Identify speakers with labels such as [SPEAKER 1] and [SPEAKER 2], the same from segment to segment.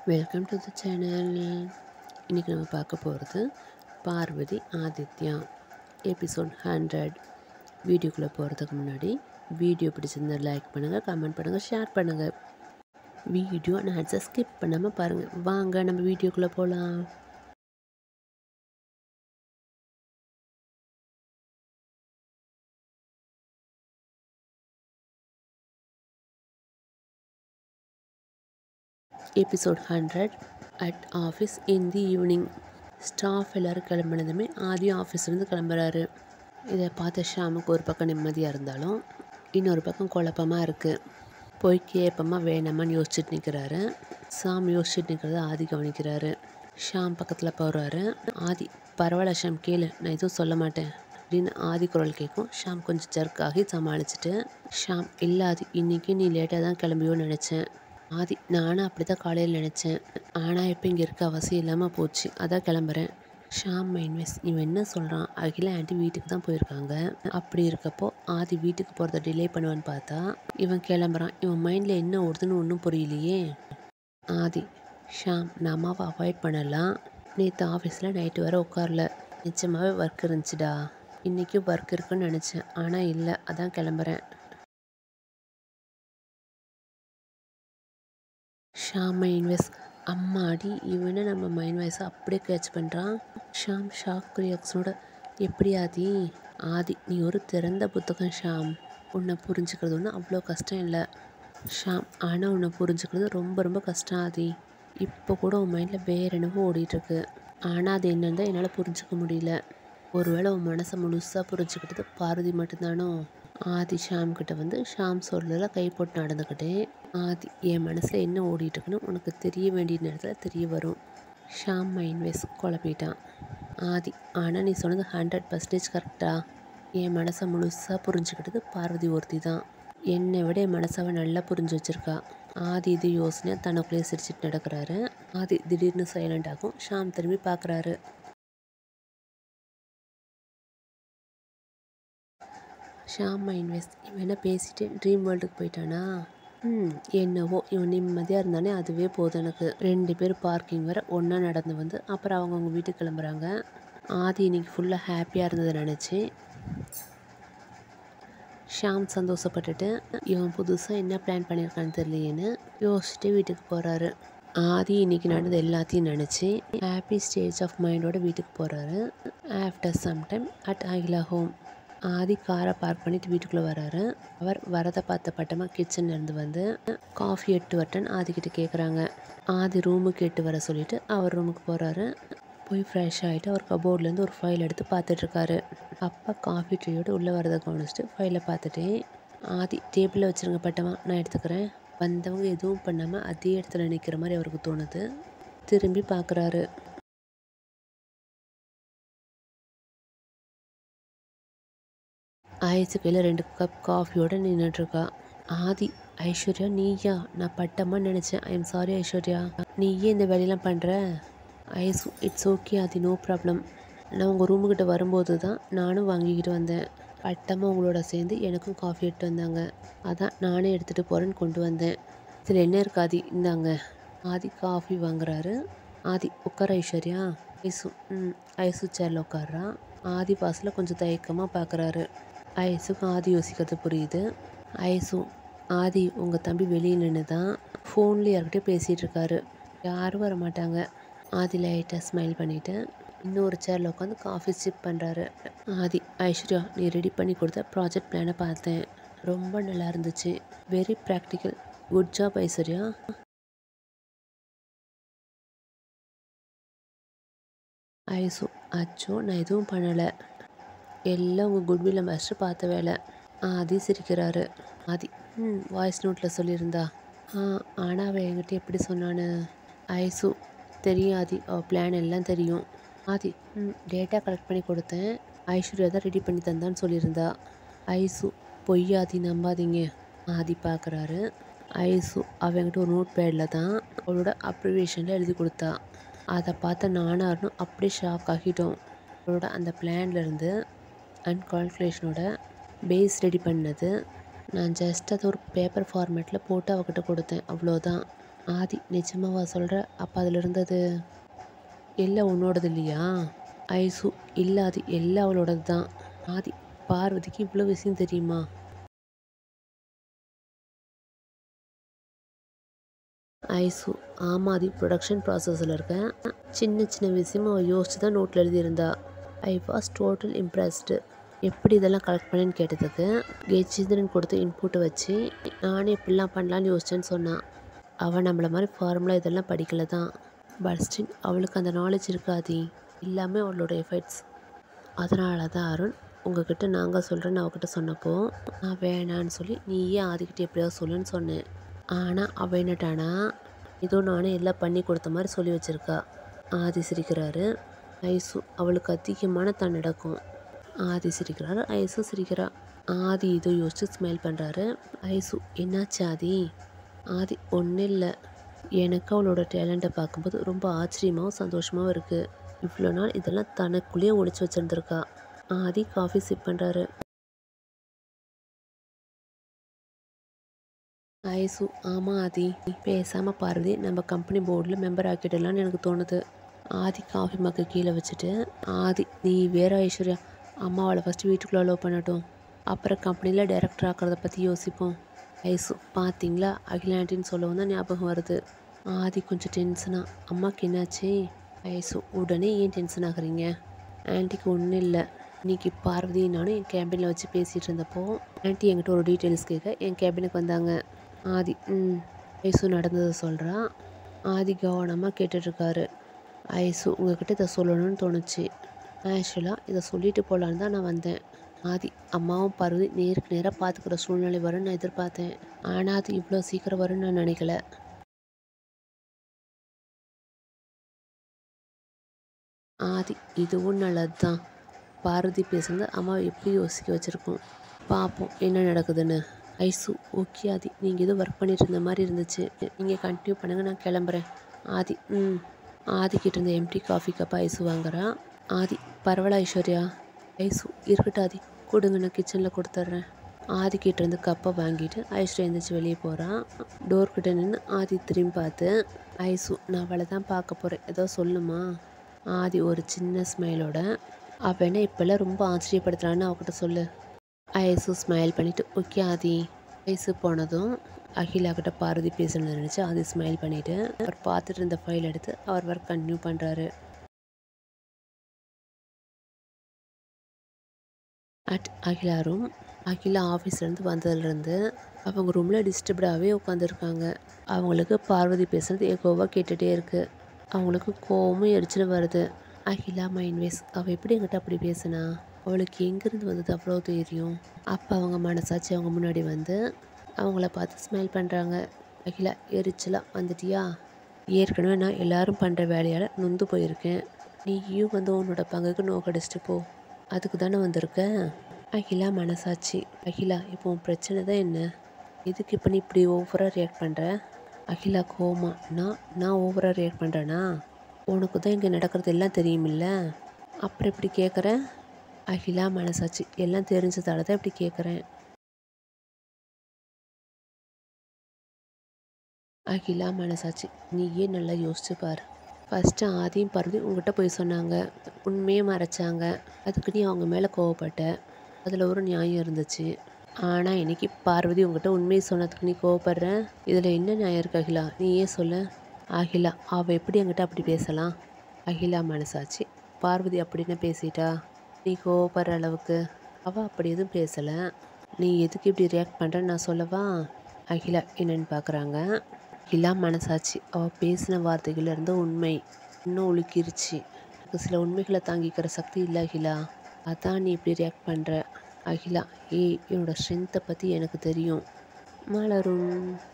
[SPEAKER 1] Welcome to the channel இன்றைக்கி நம்ம பார்க்க போகிறது பார்வதி ஆதித்யா எபிசோட் ஹண்ட்ரட் வீடியோக்குள்ளே போகிறதுக்கு முன்னாடி வீடியோ பிடிச்சிருந்தா லைக் பண்ணுங்கள் கமெண்ட் பண்ணுங்கள் ஷேர் பண்ணுங்கள் வீடியோ நான் ஸ்கிப் பண்ணாமல் பாருங்கள் வாங்க நம்ம வீடியோக்குள்ளே போகலாம் episode hundred at office in the evening staff எல்லோரும் கிளம்புனதுமே ஆதியும் ஆஃபீஸ்லேருந்து கிளம்புறாரு இதை பார்த்த ஷாமுக்கு ஒரு பக்கம் நிம்மதியாக இருந்தாலும் இன்னொரு பக்கம் குழப்பமாக இருக்குது போய் கேட்பமா வேணாமான்னு யோசிச்சுட்டு நிற்கிறாரு சாம் யோசிச்சுட்டு நிற்கிறத ஆதி கவனிக்கிறாரு ஷாம் பக்கத்தில் போகிறாரு ஆதி பரவாயில்ல ஷாம் கேளு நான் எதுவும் சொல்ல மாட்டேன் அப்படின்னு ஆதி குரல் கேட்கும் ஷாம் கொஞ்சம் ஜர்க்காகி சமாளிச்சுட்டு ஷாம் இல்லை ஆதி இன்றைக்கி நீ லேட்டாக தான் கிளம்பியோன்னு நினச்சேன் ஆதி நானும் அப்படி தான் காலையில் நினச்சேன் ஆனால் இப்போ இங்கே இருக்க அவசியம் இல்லாமல் போச்சு அதான் கிளம்புறேன் ஷாம் மைன்வேஸ் இவன் என்ன சொல்கிறான் அகிலா ஆண்டி வீட்டுக்கு தான் போயிருக்காங்க அப்படி இருக்கப்போ ஆதி வீட்டுக்கு போகிறத டிலே பண்ணுவான்னு பார்த்தா இவன் கிளம்புறான் இவன் மைண்டில் என்ன ஓடுதுன்னு ஒன்றும் புரியலையே ஆதி ஷாம் நான் அம்மாவை அவாய்ட் பண்ணலாம் நேற்று ஆஃபீஸில் நைட்டு வர உட்காரல நிச்சயமாகவே ஒர்க் இருந்துச்சுடா இன்றைக்கும் ஒர்க் இருக்குன்னு நினச்சேன் ஆனால் இல்லை அதான் கிளம்புறேன் ஷாம் மைண்ட் வாய்ஸ் அம்மாடி இவனை நம்ம மைண்ட் வாய்ஸை அப்படியே கேட்ச் பண்ணுறான் ஷாம் ஷாக் ரியாக்ஷனோட எப்படி ஆதி ஆதி நீ ஒரு திறந்த புத்தகம் ஷாம் உன்னை புரிஞ்சுக்கிறது ஒன்றும் அவ்வளோ கஷ்டம் இல்லை ஷாம் ஆனால் உன்னை புரிஞ்சுக்கிறது ரொம்ப ரொம்ப கஷ்டம் ஆதி இப்போ கூட உன் மைண்டில் வேறு என்னவோ ஓடிட்டுருக்கு ஆனால் அது என்னன்னு தான் என்னால் புரிஞ்சுக்க முடியல ஒருவேளை உன் மனசை முழுசாக புரிஞ்சுக்கிட்டது பார்வதி மட்டும்தானோ ஆதி ஷாம் கிட்ட வந்து ஷாம் சொல்லல கை போட்டு நடந்துக்கிட்டே ஆதி என் மனசில் என்ன ஓடிட்டுருக்குன்னு உனக்கு தெரிய வேண்டிய நேரத்தில் தெரிய வரும் ஷாம் மைண்ட் வேஸ் குழப்பிட்டான் ஆதி ஆனால் நீ சொன்னது ஹண்ட்ரட் பர்சன்டேஜ் கரெக்டா என் மனசை முழுசாக புரிஞ்சுக்கிட்டது பார்வதி ஒருத்தி தான் என்னை விட என் மனசை அவன் நல்லா புரிஞ்சு வச்சுருக்கா ஆதி இது யோசனையாக தனக்குள்ளேயே சிரிச்சிட்டு நடக்கிறாரு ஆதி திடீர்னு சைலண்ட் ஆகும் ஷாம் திரும்பி பார்க்குறாரு ஷாம் மைண்ட் வேஸ்ட் இவன் என்ன பேசிட்டு ட்ரீம் வேர்ல்டுக்கு போயிட்டானா ம் என்னவோ இவன் நிம்மதியாக இருந்தானே அதுவே போதும் எனக்கு ரெண்டு பேர் பார்க்கிங் வர ஒன்றா நடந்து வந்து அப்புறம் அவங்கவுங்க வீட்டுக்கு கிளம்புறாங்க ஆதி இன்னைக்கு ஃபுல்லாக ஹாப்பியாக இருந்ததை நினச்சி ஷாம் சந்தோஷப்பட்டுட்டு இவன் புதுசாக என்ன பிளான் பண்ணியிருக்கான்னு தெரியலையேன்னு யோசிச்சுட்டு வீட்டுக்கு போகிறாரு ஆதி இன்னைக்கு நடந்த எல்லாத்தையும் நினச்சி ஹாப்பி ஸ்டேஜ் ஆஃப் மைண்டோட வீட்டுக்கு போகிறாரு after some time at Akila home Aadhi காரை பார்க் பண்ணிட்டு வீட்டுக்குள்ளே வராரு அவர் வரதை பார்த்த பட்டமாக கிச்சன்ல இருந்து வந்து காஃபி எட்டு வரட்டன்னு ஆதிக்கிட்ட கேட்குறாங்க ஆதி ரூமுக்கு எட்டு வர சொல்லிட்டு அவர் ரூமுக்கு போகிறாரு போய் ஃப்ரெஷ் ஆகிட்டு அவர் கபோர்ட்லேருந்து ஒரு ஃபைல் எடுத்து பார்த்துட்ருக்காரு அப்பா காஃபி ட்ரீயோடு உள்ளே வரதை கவனிச்சிட்டு ஃபைலை பார்த்துட்டே ஆதி டேபிளில் வச்சுருங்க பட்டமா நான் எடுத்துக்கிறேன் வந்தவங்க எதுவும் பண்ணாமல் அதே இடத்துல நிற்கிற மாதிரி அவருக்கு தோணுது திரும்பி பார்க்குறாரு ஆயிடுச்சு கையில் ரெண்டு கப் காஃபியோடு நின்றுட்டுருக்கா ஆதி ஐஸ்வர்யா நீயா நான் பட்டமா நினச்சேன் ஐ எம் சாரி ஐஸ்வர்யா நீயே இந்த வேலையெல்லாம் பண்ணுற Ais it's okay Aadhi no problem நான் உங்கள் ரூமுக்கிட்ட வரும்போது தான் நானும் வாங்கிக்கிட்டு வந்தேன் பட்டமாக உங்களோட சேர்ந்து எனக்கும் காஃபி எடுத்து வந்தாங்க அதான் நானே எடுத்துகிட்டு போகிறேன்னு கொண்டு வந்தேன் இதில் என்ன இருக்கு ஆதி இந்தாங்க ஆதி காஃபி வாங்குறாரு ஆதி உட்கார ஐஸ்வர்யா ஐசு ம் ஐசு சேரில் உட்காடுறா ஆதி பாசில் கொஞ்சம் தயக்கமாக பார்க்குறாரு ஐசுக்கு ஆதி யோசிக்கிறது புரியுது ஐசு ஆதி உங்கள் தம்பி வெளியே நின்று தான் ஃபோனில் யார்கிட்டயும் பேசிகிட்டு இருக்காரு யாரும் வர மாட்டாங்க ஆதி லைட்டாக ஸ்மைல் பண்ணிவிட்டு இன்னொரு சேரில் உட்காந்து காஃபி சிப் பண்ணுறாரு ஆதி ஐஸ்வர்யா நீ ரெடி பண்ணி கொடுத்த ப்ராஜெக்ட் பிளானை பார்த்தேன் ரொம்ப நல்லா இருந்துச்சு very practical good job Aishwarya Aishu அச்சோ நான் எதுவும் பண்ணலை எல்லாம் உங்கள் குட்வில் மாஸ்டர் பார்த்த வேலை ஆதி சிரிக்கிறாரு ஆதி ம் வாய்ஸ் நோட்டில் சொல்லியிருந்தா ஆ ஆனால் அவள் என்கிட்ட எப்படி சொன்னான்னு ஐசு தெரியும் ஆதி அவள் பிளான் எல்லாம் தெரியும் ஆதி ம் டேட்டா கலெக்ட் பண்ணி கொடுத்தேன் ஐஸ்வர்யா தான் ரெடி பண்ணி தந்தான்னு சொல்லியிருந்தா ஐசு பொய் ஆதி நம்பாதீங்க ஆதி பார்க்குறாரு ஐசு அவங்ககிட்ட ஒரு நோட் பேடில் தான் அவளோட அப்ரிவேஷனில் எழுதி கொடுத்தா அதை பார்த்த நானாருன்னு அப்படியே ஷாக் ஆகிட்டோம் அவளோட அந்த பிளான்லேருந்து அண்ட் கால்குலேஷனோட பேஸ் ரெடி பண்ணது நான் ஜஸ்ட் அதை ஒரு பேப்பர் ஃபார்மேட்டில் போட்டு அவகிட்ட கொடுத்தேன் அவ்வளோதான் ஆதி நிஜமாவா சொல்கிற அப்போ அதில் இருந்தது எல்லாம் உன்னோடது இல்லையா ஐசு இல்லை அது எல்லாம் அவளோடது தான் ஆதி பார்வதிக்கு இவ்வளோ விஷயம் தெரியுமா ஐசு ஆமாதி ப்ரொடக்ஷன் ப்ராசஸில் இருக்கேன் சின்ன சின்ன விஷயமா அவள் யோசிச்சு தான் நோட்டில் எழுதியிருந்தா ஐ வாஸ் டோட்டல் இம்ப்ரெஸ்டு எப்படி இதெல்லாம் கலெக்ட் பண்ணேன்னு கேட்டதுக்கு கெச்சிந்திரன் கொடுத்த இன்புட்டை வச்சு நானே இப்படிலாம் பண்ணலான்னு யோசிச்சேன்னு சொன்னான் அவள் நம்மளை மாதிரி ஃபார்முலா இதெல்லாம் படிக்கல தான் பட் ஸ்டில் அவளுக்கு அந்த நாலேஜ் இருக்காதி எல்லாமே அவளோட எஃபர்ட்ஸ் அதனால தான் அருண் உங்ககிட்ட நாங்கள் சொல்கிறேன்னு அவகிட்ட சொன்னப்போ நான் வேணான்னு சொல்லி நீயே ஆதிக்கிட்ட எப்படியாவது சொல்லுன்னு சொன்னேன் ஆனால் அவள் என்னட்டானா ஏதோ நானே எல்லாம் பண்ணி கொடுத்த மாதிரி சொல்லி வச்சிருக்கா ஆதி சிரிக்கிறாரு ஐசு அவளுக்கு அதிகமான தன்னடக்கம் ஆதி சிரிக்கிறாரு ஐசு சிரிக்கிறா ஆதி ஏதோ யோசிச்சு ஸ்மைல் பண்ணுறாரு ஐசு என்னாச்சு ஆதி ஆதி ஒன்றும் இல்லை எனக்கு அவளோட டேலண்ட்டை பார்க்கும்போது ரொம்ப ஆச்சரியமாகவும் சந்தோஷமாகவும் இருக்குது இவ்வளோ நாள் இதெல்லாம் தனக்குள்ளேயே ஒழிச்சு வச்சுருந்துருக்கா ஆதி காஃபி சிப் பண்ணுறாரு ஐசு ஆமாம் ஆதி பேசாமல் பார்வதி நம்ம கம்பெனி போர்டில் மெம்பர் ஆக்கிடலாம்னு எனக்கு தோணுது ஆதி காஃபி மக்க கீழே வச்சுட்டு ஆதி நீ வேற ஐஸ்வர்யா அம்மாவளை ஃபஸ்ட்டு வீட்டுக்குள்ளே அலோவ் பண்ணட்டும் அப்புறம் கம்பெனியில் டைரக்டர் ஆக்கிறத பற்றி யோசிப்போம் ஐசு பார்த்தீங்களா அகிலாண்டின்னு சொல்லவும் தான் ஞாபகம் வருது ஆதி கொஞ்சம் டென்ஷனாக அம்மாவுக்கு என்னாச்சு ஐசு உடனே ஏன் டென்ஷன் ஆகுறீங்க ஆன்ட்டிக்கு ஒன்றும் இல்லை இன்னைக்கு பார்வதி நானும் என் கேபினில் வச்சு பேசிகிட்டு இருந்தப்போ ஆன்ட்டி என்கிட்ட ஒரு டீட்டெயில்ஸ் கேட்க என் கேபினுக்கு வந்தாங்க ஆதி ம் ஐசு நடந்ததை சொல்கிறான் ஆதி கவனமாக கேட்டுட்ருக்காரு ஐசு உங்ககிட்ட இதை சொல்லணும்னு தோணுச்சு ஆக்சுவலாக இதை சொல்லிட்டு போகலான்னு தான் நான் வந்தேன் ஆதி அம்மாவும் பார்வதி நேருக்கு நேராக பார்த்துக்கிற சூழ்நிலை வரும்னு நான் எதிர்பார்த்தேன் ஆனால் அது இவ்வளோ சீக்கிரம் வரும்னு நான் நினைக்கல ஆதி இதுவும் நல்லது தான் பாரதி பேசுனது அம்மாவை எப்படி யோசிக்க வச்சுருக்கோம் பார்ப்போம் என்ன நடக்குதுன்னு ஐசு ஓகே ஆதி நீங்கள் எதுவும் ஒர்க் பண்ணிட்டு இருந்த மாதிரி இருந்துச்சு நீங்கள் கண்டினியூ பண்ணுங்கள் நான் கிளம்புறேன் ஆதி ம் ஆதி கிட்ட இருந்த எம்டி காஃபி கப்பை ஐசு வாங்குறான் ஆதி பரவாயில்ல ஐஸ்வர்யா ஐசு இருக்கட்டும் ஆதி கொடுங்க நான் கிச்சனில் கொடுத்துட்றேன் ஆதி கிட்ட இருந்து கப்பை வாங்கிட்டு ஐஸ்வர்யா எழுந்திரிச்சு வெளியே போகிறான் டோர் கிட்ட நின்று ஆதி திரும்பி பார்த்து ஐசு நான் அவளை தான் பார்க்க போகிறேன் ஏதோ சொல்லுமா ஆதி ஒரு சின்ன ஸ்மைலோட அவள் என்ன இப்போல்லாம் ரொம்ப ஆச்சரியப்படுத்துறான்னு அவகிட்ட சொல்லு ஐசு ஸ்மைல் பண்ணிட்டு ஓகே ஆதி ஐசு போனதும் அகிலா கிட்ட பார்வதி பேசணும்னு நினச்சி ஆதி ஸ்மைல் பண்ணிட்டு அவர் பார்த்துட்டு இருந்த ஃபைல் எடுத்து அவர் ஒர்க் கண்டினியூ பண்ணுறாரு அட் அகிலா ரூம் அகிலா ஆஃபீஸ்லேருந்து வந்ததுலேருந்து அவங்க ரூமில் டிஸ்டர்ப்டாகவே உட்காந்துருக்காங்க அவங்களுக்கு பார்வதி பேசுறது ஏகோவாக கேட்டுகிட்டே இருக்குது அவங்களுக்கு கோவமும் எரிச்சலும் வருது அகிலா மைன்வேஸ் அவள் எப்படி என்கிட்ட அப்படி பேசுனா அவளுக்கு எங்கேருந்து வந்தது அவ்வளோ தைரியம் அப்போ அவங்க மனசாச்சு அவங்க முன்னாடி வந்து அவங்கள பார்த்து ஸ்மைல் பண்ணுறாங்க அகிலா எரிச்சலாக வந்துட்டியா ஏற்கனவே நான் எல்லாரும் பண்ணுற வேலையால் நொந்து போயிருக்கேன் நீயும் வந்து உன்னோட பங்குக்கு நோக்கடிச்சிட்டு போ அதுக்கு தானே வந்திருக்க அகிலா மனசாட்சி அகிலா இப்போ உன் பிரச்சனை தான் என்ன எதுக்கு இப்போ நீ இப்படி ஓவராக ரியாக்ட் பண்ணுற அகிலா கோமா நான் நான் ஓவராக ரியாக்ட் பண்ணுறேனா உனக்கு தான் இங்கே நடக்கிறது எல்லாம் தெரியுமில்ல அப்புறம் இப்படி கேட்குற அகிலா மனசாட்சி எல்லாம் தெரிஞ்சதால தான் இப்படி கேட்குறேன் அகிலா மனசாட்சி நீயே நல்லா யோசிச்சு பாரு ஃபஸ்ட்டு ஆதியும் பார்வதி உங்ககிட்ட போய் சொன்னாங்க உண்மையை மறைச்சாங்க அதுக்கு நீ அவங்க மேலே கோவப்பட்ட அதில் ஒரு நியாயம் இருந்துச்சு ஆனால் இன்னைக்கு பார்வதி உங்ககிட்ட உண்மையை சொன்னதுக்கு நீ கோவப்படுற இதில் என்ன நியாயம் இருக்கு அகிலா நீ ஏன் சொல்ல அகிலா அவள் எப்படி என்கிட்ட அப்படி பேசலாம் அகிலா மனசாச்சு பார்வதி அப்படின்னு பேசிட்டா நீ கோவப்படுற அளவுக்கு அவள் அப்படி எதுவும் பேசலை நீ எதுக்கு இப்படி ரியாக்ட் பண்ணுறன்னு நான் சொல்லவா அகிலா என்னன்னு பார்க்குறாங்க அகிலா மனசாச்சு அவள் பேசின வார்த்தைகள் இருந்த உண்மை இன்னும் உலுக்கிருச்சு எனக்கு சில உண்மைகளை தாங்கிக்கிற சக்தி இல்லை அகிலா அதான் நீ இப்படி ரியாக்ட் பண்ணுற அகிலா ஏய் என்னோட ஸ்ட்ரென்த்தை பற்றி எனக்கு தெரியும் மலரும்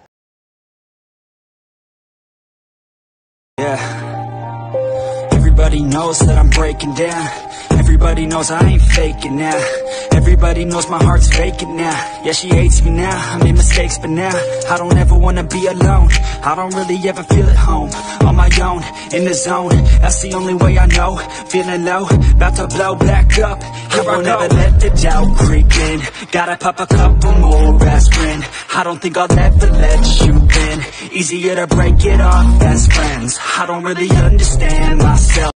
[SPEAKER 2] Yeah. Everybody knows that I'm breaking down. Everybody knows I ain't faking now. Everybody knows my heart's faking now. Yeah, she hates me now. I made mistakes, but now I don't ever wanna be alone. I don't really ever feel at home. On my own, in the zone. That's the only way I know. Feeling low, about to blow back up. I won't ever let the doubt creep in. Gotta pop a couple more aspirin. I don't think I'll ever let you in Easier to break it off best friends I don't really understand myself